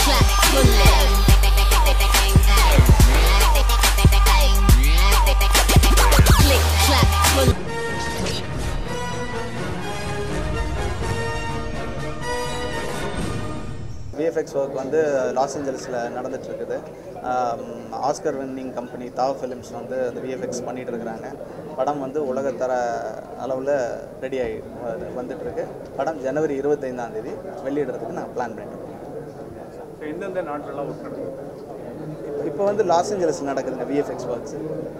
clap, bullet. Click, clap, bullet. VFX work வந்து Los ஏஞ்சல்ஸில் நடந்துட்டு இருக்குது ஆம், Oscar winning company Tau films வந்து அந்த விஎஃப்எக்ஸ் பண்ணிட்டு இருக்கிறாங்க படம் வந்து உலகத்தர அளவில் ரெடி ஆகி வந்துட்டு இருக்கு படம் ஜனவரி இருபத்தைந்தாம் தேதி வெளியிடுறதுக்கு நாங்கள் பிளான் பண்ணிட்டு இருக்கோம் எந்தெந்த நாட்டிலலாம் ஒர்க் நடக்குது இப்போ வந்து லாஸ் ஏஞ்சல்ஸ் நடக்குதுங்க விஎஃப்எக்ஸ் ஒர்க்ஸ்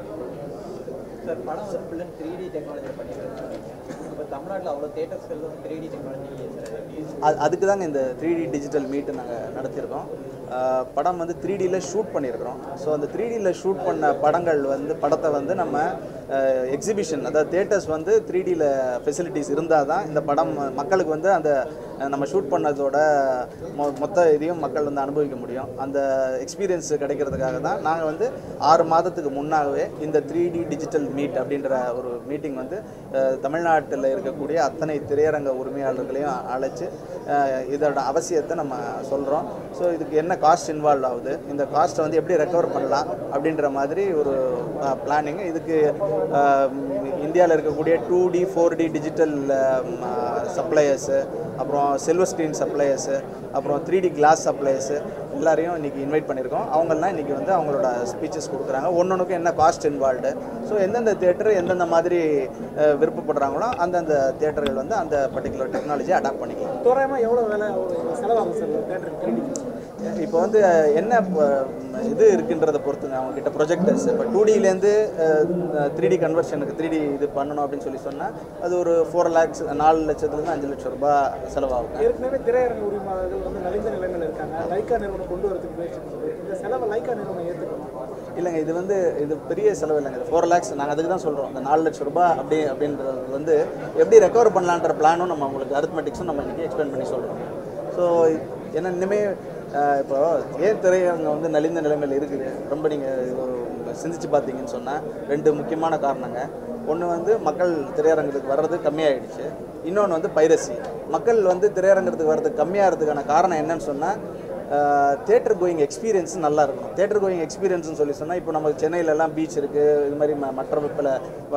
சார் படம் வந்து full and three D technology பண்ணியிருக்காங்க இப்போ தமிழ்நாட்டில் அவ்வளோ தேட்டர்ஸ்கள் வந்து த்ரீ டி டெக்னாலஜி அது அதுக்கு தாங்க இந்த த்ரீ டி டிஜிட்டல் மீட்டு நாங்கள் நடத்தியிருக்கோம் ஆஹ் படம் வந்து த்ரீ டியில் ஷூட் பண்ணியிருக்கிறோம் ஸோ அந்த த்ரீ டியில் ஷூட் பண்ண படங்கள் வந்து படத்தை வந்து நம்ம எக்ஸிபிஷன் அதாவது தேட்டர்ஸ் வந்து த்ரீ டியில் ஃபெசிலிட்டிஸ் இருந்தால் தான் இந்த படம் மக்களுக்கு வந்து அந்த அஹ், நம்ம ஷூட் பண்ணதோட மொ மொத்த இதையும் மக்கள் வந்து அனுபவிக்க முடியும் அந்த எக்ஸ்பீரியன்ஸ் கிடைக்கிறதுக்காக தான் நாங்கள் வந்து ஆறு மாதத்துக்கு முன்னாகவே இந்த த்ரீ டி டிஜிட்டல் மீட் அப்படின்ற ஒரு மீட்டிங் வந்து அஹ், தமிழ்நாட்டில் இருக்கக்கூடிய அத்தனை திரையரங்க உரிமையாளர்களையும் அழைச்சு அஹ், இதோட அவசியத்தை நம்ம சொல்கிறோம் ஸோ இதுக்கு என்ன காஸ்ட் இன்வால்வ் ஆகுது இந்த காஸ்ட்டை வந்து எப்படி ரெக்கவர் பண்ணலாம் அப்படின்ற மாதிரி ஒரு பிளானிங் இதுக்கு இந்தியாவில் இருக்கக்கூடிய two D four D digital suppliers அப்புறம் சில்வர் ஸ்க்ரீன் சப்ளையர்ஸு அப்புறம் த்ரீ டி கிளாஸ் சப்ளையர்ஸு எல்லாரையும் இன்றைக்கி இன்வைட் பண்ணியிருக்கோம் அவங்கெல்லாம் இன்றைக்கி வந்து அவங்களோட ஸ்பீச்சஸ் கொடுக்குறாங்க ஒன்னொன்றுக்கும் என்ன காஸ்ட் இன்வால்வ்டு ஸோ எந்தெந்த தேட்டர் எந்தெந்த மாதிரி அஹ், விருப்பப்படுறாங்களோ அந்தந்த தேட்டர்கள் வந்து அந்த பர்டிகுலர் டெக்னாலஜியை அடாப்ட் பண்ணிக்கலாம் தோராயமாக எவ்வளோ வேலை செலவாகும் சார் தேட்டருக்கு த்ரீ இப்போ வந்து அஹ், என்ன இப்போ, ம், இது இருக்குன்றதை பொறுத்துங்க அவங்க கிட்ட ப்ரொஜெக்டர்ஸ் இப்போ டூ டிலேருந்து த்ரீ டி கன்வர்ஷனுக்கு த்ரீ டி இது பண்ணணும் அப்படின்னு சொல்லி சொன்னால் அது ஒரு ஃபோர் லேக்ஸ் நாலு லட்சத்துலேருந்து அஞ்சு லட்சம் ரூபாய் செலவாகும் ஏற்கனவே திரையரங்க உரிமையாளர்கள் வந்து நலிந்த நிலைமையில் இருக்காங்க லைக்கா நிறுவனம் கொண்டு வரதுக்கு முயற்சி பண்ணுது இந்த செலவை லைக்கா நிறுவனம் ஏற்றுக்கணும் இல்லைங்க இது வந்து இது பெரிய செலவு இல்லைங்க இது ஃபோர் லேக்ஸ் நாங்கள் அதுக்கு தான் சொல்கிறோம் இந்த நாலு லட்சம் ரூபாய் அப்படி அப்படின்றது வந்து எப்படி ரெக்கவர் பண்ணலான்ற பிளானும் நம்ம உங்களுக்கு அரித்மெட்டிக்ஸும் நம்ம இன்றைக்கி எக்ஸ்பிளைன் பண்ணி சொல்கிறோம் ஸோ ஏன்னா இனிமே அஹ், இப்போ ஏன் திரையரங்கம் வந்து நலிந்த நிலைமையில் இருக்குது ரொம்ப நீங்கள் சிந்திச்சு பார்த்தீங்கன்னு சொன்னால் ரெண்டு முக்கியமான காரணங்க ஒன்று வந்து மக்கள் திரையரங்கத்துக்கு வர்றது கம்மியாயிடுச்சு இன்னொன்று வந்து பைரசி மக்கள் வந்து திரையரங்கத்துக்கு வர்றது கம்மியாகிறதுக்கான காரணம் என்னன்னு சொன்னால் தேட்டர் கோயிங் எக்ஸ்பீரியன்ஸ் நல்லா இருக்கணும் தேட்டர் கோயிங் எக்ஸ்பீரியன்ஸ்னு சொல்லி சொன்னால் இப்போ நம்ம சென்னையிலலாம் பீச் இருக்குது இது மாதிரி ம- மற்ற பல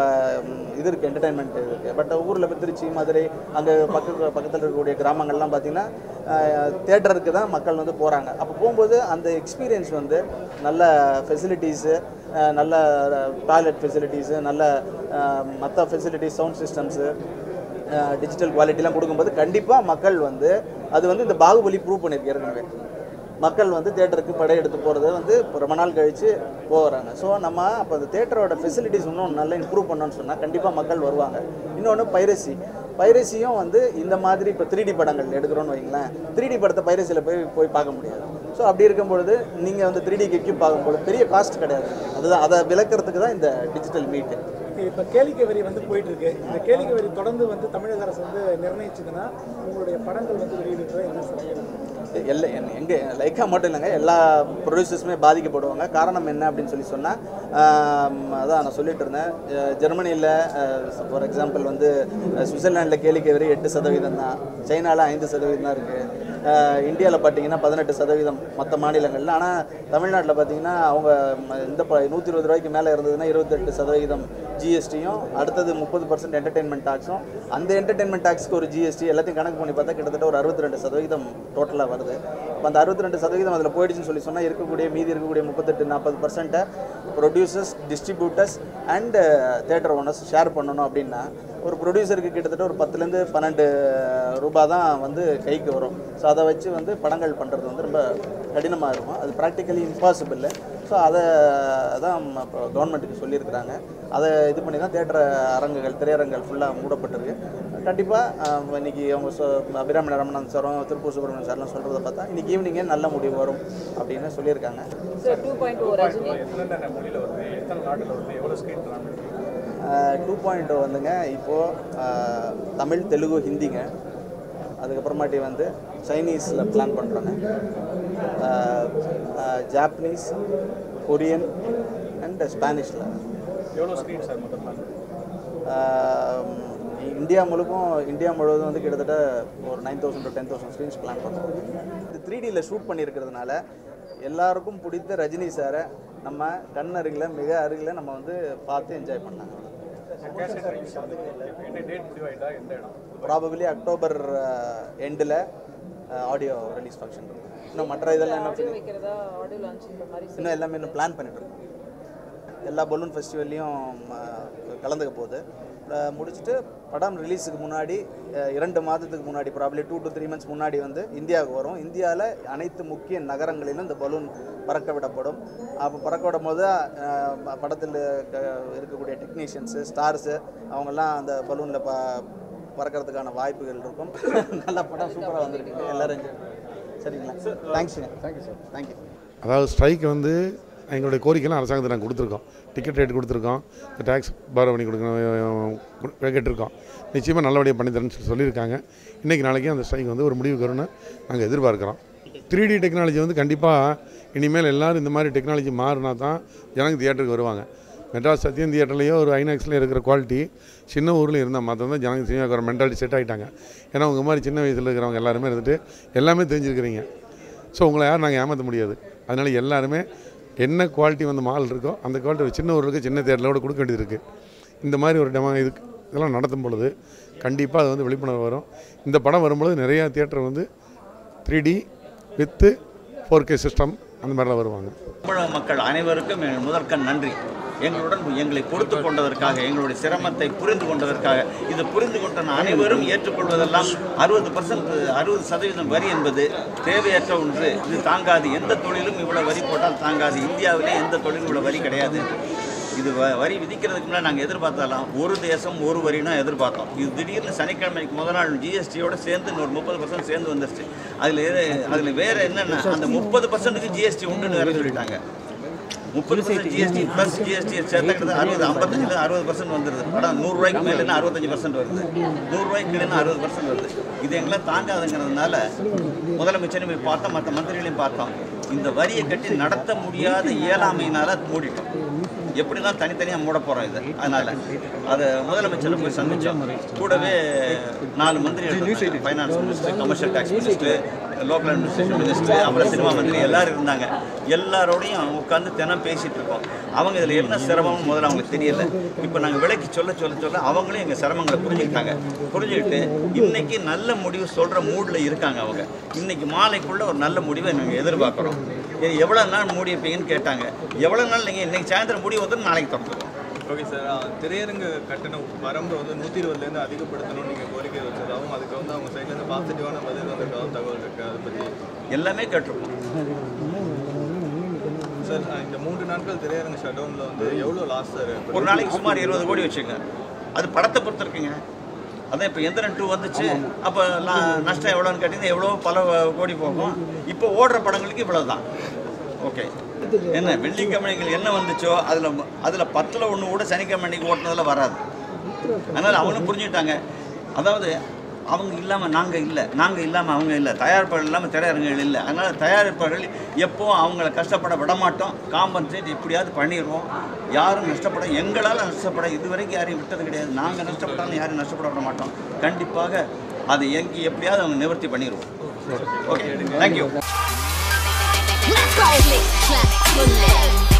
இது இருக்குது என்டர்டைன்மெண்ட் இருக்குது பட் ஊரில் இப்போ திருச்சி மதுரை அங்கே பக்கத்து பக்கத்தில் இருக்கக்கூடிய கிராமங்கள்லாம் பார்த்திங்கன்னா தேட்டருக்கு தான் மக்கள் வந்து போகிறாங்க அப்போ போகும்போது அந்த எக்ஸ்பீரியன்ஸ் வந்து நல்ல ஃபெசிலிட்டிஸு நல்ல டாய்லெட் ஃபெசிலிட்டிஸு நல்ல மற்ற ஃபெசிலிட்டிஸ் சவுண்ட் சிஸ்டம்ஸு டிஜிட்டல் குவாலிட்டிலாம் கொடுக்கும்போது கண்டிப்பாக மக்கள் வந்து அது வந்து இந்த பாகுபலி ப்ரூவ் பண்ணியிருக்கு ஏற்கனவே மக்கள் வந்து தேட்டருக்கு படையெடுத்து போகிறத வந்து இப்ப ரொம்ப நாள் கழித்து போகிறாங்க ஸோ நம்ம அப்போ அந்த தேட்டரோட ஃபெசிலிட்டிஸ் இன்னும் நல்லா இம்ப்ரூவ் பண்ணோம்னு சொன்னால் கண்டிப்பாக மக்கள் வருவாங்க இன்னொன்று பைரசி பைரசியும் வந்து இந்த மாதிரி இப்போ த்ரீ டி படங்கள் எடுக்கிறோன்னு வைங்களேன் த்ரீ டி படத்தை பைரசியில் போய் போய் பார்க்க முடியாது ஸோ அப்படி இருக்கும்பொழுது நீங்கள் வந்து த்ரீ டிக்கு எக்யூப் பார்க்கும்பொழுது பெரிய காஸ்ட் கிடையாது அதுதான் அதை விளக்குறதுக்கு தான் இந்த டிஜிட்டல் மீட்டு இப்போ கேளிக்கை வரி வந்து போயிட்டு இருக்கு இந்த கேளிக்கை வரி தொடர்ந்து வந்து தமிழக அரசு வந்து நிர்ணயிச்சதுன்னா உங்களுடைய படங்கள் வந்து வெளியிடுறது என்ன செய்யணும் எல்லா எங்கே லைக்கா மட்டும் இல்லைங்க எல்லா ப்ரொடியூசர்ஸுமே பாதிக்கப்படுவாங்க காரணம் என்ன அப்படின்னு சொல்லி சொன்னால் அதான் நான் சொல்லிட்டு இருந்தேன் அஹ் ஜெர்மனியில் ஃபார் எக்ஸாம்பிள் வந்து அஹ் சுவிட்சர்லாண்டில் கேளிக்கை வரி எட்டு சதவீதம் தான் சைனாவில் ஐந்து சதவீதம் தான் இருக்குது இந்தியாவில் பார்த்தீங்கன்னா பதினெட்டு சதவீதம் மற்ற மாநிலங்களில் ஆனால் தமிழ்நாட்டில் பார்த்தீங்கன்னா அவங்க ம- இந்த ப நூற்றி இருபது ரூபாய்க்கு மேலே இருந்ததுன்னா இருபத்தெட்டு சதவீதம் ஜிஎஸ்டியும் அடுத்தது முப்பது பர்சன்ட் என்டர்டெயின்மெண்ட் டாக்ஸும் அந்த என்டர்டெயின்மெண்ட் டாக்ஸ்க்கு ஒரு ஜிஎஸ்டி எல்லாத்தையும் கணக்கு பண்ணி பார்த்தா கிட்டத்தட்ட ஒரு அறுபத்தி ரெண்டு சதவீதம் டோட்டலாக வருது அப்போ அந்த அறுபத்தி ரெண்டு சதவீதம் அதில் போயிடுச்சுன்னு சொல்லி சொன்னால் இருக்கக்கூடிய மீதி இருக்கக்கூடிய முப்பத்தெட்டு நாற்பது பர்சன்ட்டை producers distributors and theatre owners share பண்ணணும் அப்படின்னா ஒரு ப்ரொடியூசருக்கு கிட்டத்தட்ட ஒரு பத்துலேருந்து பன்னெண்டு ரூபாய் தான் வந்து கைக்கு வரும் ஸோ அதை வச்சு வந்து படங்கள் பண்ணுறது வந்து ரொம்ப கடினமாக இருக்கும் அது ப்ராக்டிக்கலி இம்பாசிபிள் ஸோ அதை தான் இப்போ கவர்மெண்ட்டுக்கு சொல்லியிருக்கிறாங்க அதை இது பண்ணி தான் தேட்டர் அரங்குகள் திரையரங்குகள் ஃபுல்லாக மூடப்பட்டிருக்கு கண்டிப்பாக இன்னைக்கு அவங்க சொ அபிராமி ரமணன் சாரும் திருப்பூர் சுப்பிரமணியன் சார்லாம் சொல்கிறத பார்த்தா இன்னைக்கு ஈவினிங்கே நல்ல முடிவு வரும் அப்படின்னு சொல்லியிருக்காங்க sir two point O Rajini எத்தனை மொழியில் வருது எத்தனை நாட்டில் வருது எவ்வளோ ஸ்க்ரீன் டூ பாயிண்ட் வந்துங்க இப்போது தமிழ் தெலுங்கு ஹிந்திங்க அதுக்கப்புறமாட்டி வந்து சைனீஸில் பிளான் பண்ணுறோங்க ஜாப்பனீஸ் கொரியன் அண்ட் ஸ்பானிஷில் எவ்வளோ ஸ்க்ரீன் சார் மொத்தம் இந்தியா முழுக்கும் இந்தியா முழுவதும் வந்து கிட்டத்தட்ட ஒரு nine thousand to ten thousand screens plan பண்ணுறோம் இது த்ரீ டியில் ஷூட் பண்ணியிருக்கிறதுனால எல்லாருக்கும் பிடித்த ரஜினி சாரை நம்ம கண் அருகில் மிக அருகில் நம்ம வந்து பார்த்து என்ஜாய் பண்ணாங்க ப்ராபபிளி அக்டோபர் எண்டில் ஆடியோ ரிலீஸ் ஃபங்க்ஷன் இருக்கும் இன்னும் மற்ற இதெல்லாம் என்ன ஆடியோ வைக்கிறதா ஆடியோ லான்ச் இந்த மாதிரி இன்னும் எல்லாமே இன்னும் பிளான் பண்ணிட்டு இருக்கோம் எல்லா பலூன் ஃபெஸ்டிவல்லையும் கலந்துக்க போகுது அஹ் முடிச்சுட்டு படம் ரிலீஸுக்கு முன்னாடி அஹ் இரண்டு மாதத்துக்கு முன்னாடி probably two to three months முன்னாடி வந்து இந்தியாவுக்கு வரும் இந்தியாவில் அனைத்து முக்கிய நகரங்களிலும் இந்த பலூன் பறக்க விடப்படும் அப்போ பறக்க விடும் போது அஹ், ப- படத்தில் க- இருக்கக்கூடிய டெக்னீஷியன்ஸு ஸ்டார்ஸு அவங்கெல்லாம் அந்த பலூனில் ப பறக்கிறதுக்கான வாய்ப்புகள் இருக்கும் நல்ல படம் சூப்பராக வந்திருக்கு எல்லாரும் enjoy பண்ணுங்க. சரிங்களா தேங்க்ஸுங்க தேங்க்யூ சார் தேங்க்யூ அதாவது ஸ்ட்ரைக் வந்து எங்களுடைய கோரிக்கைலாம் அரசாங்கத்தை நாங்கள் கொடுத்துருக்கோம் டிக்கெட் ரேட் கொடுத்துருக்கோம் இந்த டேக்ஸ் பாரோ பண்ணி கொடுக்கணும் கொடு- கேட்டிருக்கோம் நிச்சயமாக நல்லபடியாக பண்ணி தரேன்னு சொல்லி சொல்லியிருக்காங்க இன்றைக்கி நாளைக்கு அந்த ஸ்ட்ரைக் வந்து ஒரு முடிவுக்கு வரும்னு நாங்கள் எதிர்பார்க்குறோம் த்ரீ டி டெக்னாலஜி வந்து கண்டிப்பாக இனிமேல் எல்லோரும் இந்த மாதிரி டெக்னாலஜி மாறினா தான் ஜனங்க தியேட்டருக்கு வருவாங்க மெட்ராஸ் சத்யம் தியேட்டர்லேயோ ஒரு ஐநாக்ஸில் இருக்கிற குவாலிட்டி சின்ன ஊரில் இருந்தால் மாத்திரம் தான் ஜனங்க சினிமாவுக்கு வர மென்டாலிட்டி செட் ஆகிட்டாங்க ஏன்னா உங்கள் மாதிரி சின்ன வயசில் இருக்கிறவங்க எல்லாருமே இருந்துட்டு எல்லாமே தெரிஞ்சிருக்கிறீங்க ஸோ உங்களை யாரும் நாங்கள் ஏமாற்ற முடியாது அதனால் எல்லாருமே என்ன குவாலிட்டி வந்து மால் இருக்கோ அந்த குவாலிட்டி சின்ன ஊருக்கு சின்ன தேட்டரோட கொடுக்க வேண்டியது இருக்குது இந்த மாதிரி ஒரு டெமோ இதுக்கு இதெல்லாம் நடத்தும் பொழுது கண்டிப்பாக அது வந்து விழிப்புணர்வு வரும் இந்த படம் வரும்பொழுது நிறையா தியேட்டர் வந்து three D with four K system அந்த மாதிரிலாம் வருவாங்க தமிழக மக்கள் அனைவருக்கும் எங்கள் முதற்கண் நன்றி எங்களுடன் எங்களை பொறுத்து கொண்டதற்காக எங்களுடைய சிரமத்தை புரிந்து கொண்டதற்காக இது புரிந்து கொண்ட அனைவரும் ஏற்றுக்கொள்வதெல்லாம் அறுபது பர்சன்ட் அறுபது சதவீதம் வரி என்பது தேவையற்ற ஒன்று இது தாங்காது எந்த தொழிலும் இவ்வளோ வரி போட்டால் தாங்காது இந்தியாவிலே எந்த தொழிலும் இவ்வளோ வரி கிடையாது இது வ- வரி விதிக்கிறதுக்கு முன்னாடி நாங்கள் எதிர்பார்த்தாலாம் ஒரு தேசம் ஒரு வரினா எதிர்பார்த்தோம் இது திடீர்னு சனிக்கிழமைக்கு முதல் நாள் ஜிஎஸ்டியோட சேர்ந்து இன்னொரு முப்பது பர்சன்ட் சேர்ந்து வந்துருச்சு அதில் அதில் வேற என்னென்ன அந்த முப்பது பர்சன்ட்டுக்கு ஜிஎஸ்டி உண்டுன்னு வேற சொல்லிட்டாங்க முப்பது பர்சன்ட் ஜிஎஸ்டி ப்ளஸ் ஜிஎஸ்டி சேர்த்துக்கிறது அறுபது ஐம்பத்தஞ்சில் அறுபது பர்சன்ட் வந்துடுது படம் நூறுரூவாய்க்கு மேலேனா அறுபத்தஞ்சு பர்சன்ட் வருது நூறுரூவாய்க்கு மேலேனா அறுபது பர்சன்ட் வருது இது எங்களால் தாங்காதுங்கிறதுனால முதலமைச்சரையும் போய் பார்த்தோம் மற்ற மந்திரிகளையும் பார்த்தோம் இந்த வரியை கட்டி நடத்த முடியாத இயலாமையினால மூடிட்டோம் எப்படி தான் தனித்தனியாக மூட போகிறோம் இது அதனால் அதை முதலமைச்சரை போய் சந்தித்தோம் கூடவே நாலு மந்திரிகள் finance minister commercial tax minister local administration minister அப்புறம் சினிமா மந்திரி எல்லாரும் இருந்தாங்க எல்லாரோடையும் உட்காந்து தினம் பேசிகிட்டு இருக்கோம் அவங்க இதில் என்ன சிரமம்னு முதல்ல அவங்களுக்கு தெரியல இப்போ நாங்கள் விலைக்கு சொல்ல சொல்ல சொல்ல அவங்களும் எங்கள் சிரமங்களை புரிஞ்சுக்கிட்டாங்க புரிஞ்சுக்கிட்டு இன்னைக்கு நல்ல முடிவு சொல்கிற மூடில் இருக்காங்க அவங்க இன்னைக்கு மாலைக்குள்ள ஒரு நல்ல முடிவை நாங்கள் எதிர்பார்க்குறோம் எவ்வளோ நாள் மூடி இருப்பீங்கன்னு கேட்டாங்க எவ்வளோ நாள் நீங்கள் இன்னைக்கு சாயந்தரம் முடிவு வந்து நாளைக்கு திறந்துருவோம் ஓகே சார் ஆ, திரையரங்கு கட்டண வரம்பு வந்து நூற்றி இருபதுலேருந்து அதிகப்படுத்தணும்னு நீங்கள் கோரிக்கை வச்சதாகவும் அதுக்கு வந்து அவங்க சைட்லேருந்து பாசிட்டிவான பதில் வந்திருக்காகவும் தகவல் இருக்குது அதை பற்றி எல்லாமே கேட்டிருக்கோம் சார் ஆ, இந்த மூன்று நாட்கள் திரையரங்கு ஷட் டவுனில் வந்து எவ்வளோ லாஸ் சார் ஒரு நாளைக்கு சுமார் இருபது கோடி வச்சுங்க அது படத்தை பொறுத்து இருக்குங்க அதான் இப்போ எந்திரன் டூ வந்துச்சு அப்போ நான் நஷ்டம் எவ்வளோன்னு கேட்டிங்கன்னா எவ்வளோ பல கோடி போகும் இப்போ ஓடுற படங்களுக்கு இவ்வளோ தான் ஓகே என்ன வெள்ளிக்கிழமைகள் என்ன வந்துச்சோ அதில் அதில் பத்தில் ஒன்று கூட சனிக்கிழமைக்கு ஓட்டுனதில் வராது அதனால் அவங்களும் புரிஞ்சுக்கிட்டாங்க அதாவது அவங்க இல்லாமல் நாங்கள் இல்லை நாங்கள் இல்லாமல் அவங்க இல்லை தயாரிப்பாளர்கள் இல்லாமல் திரையரங்குகள் இல்லை அதனால் தயாரிப்பாளர்கள் எப்போவும் அவங்கள கஷ்டப்பட விட மாட்டோம் காம்பன்சேட் எப்படியாவது பண்ணிடுவோம் யாரும் நஷ்டப்பட எங்களால் நஷ்டப்பட இதுவரைக்கும் யாரையும் விட்டது கிடையாது நாங்கள் நஷ்டப்பட்டாலும் யாரும் நஷ்டப்பட விட மாட்டோம் கண்டிப்பாக அதை எங்கே எப்படியாவது அவங்க நிவர்த்தி பண்ணிடுவோம் okay thank you Let's go. Click, clap, bullet.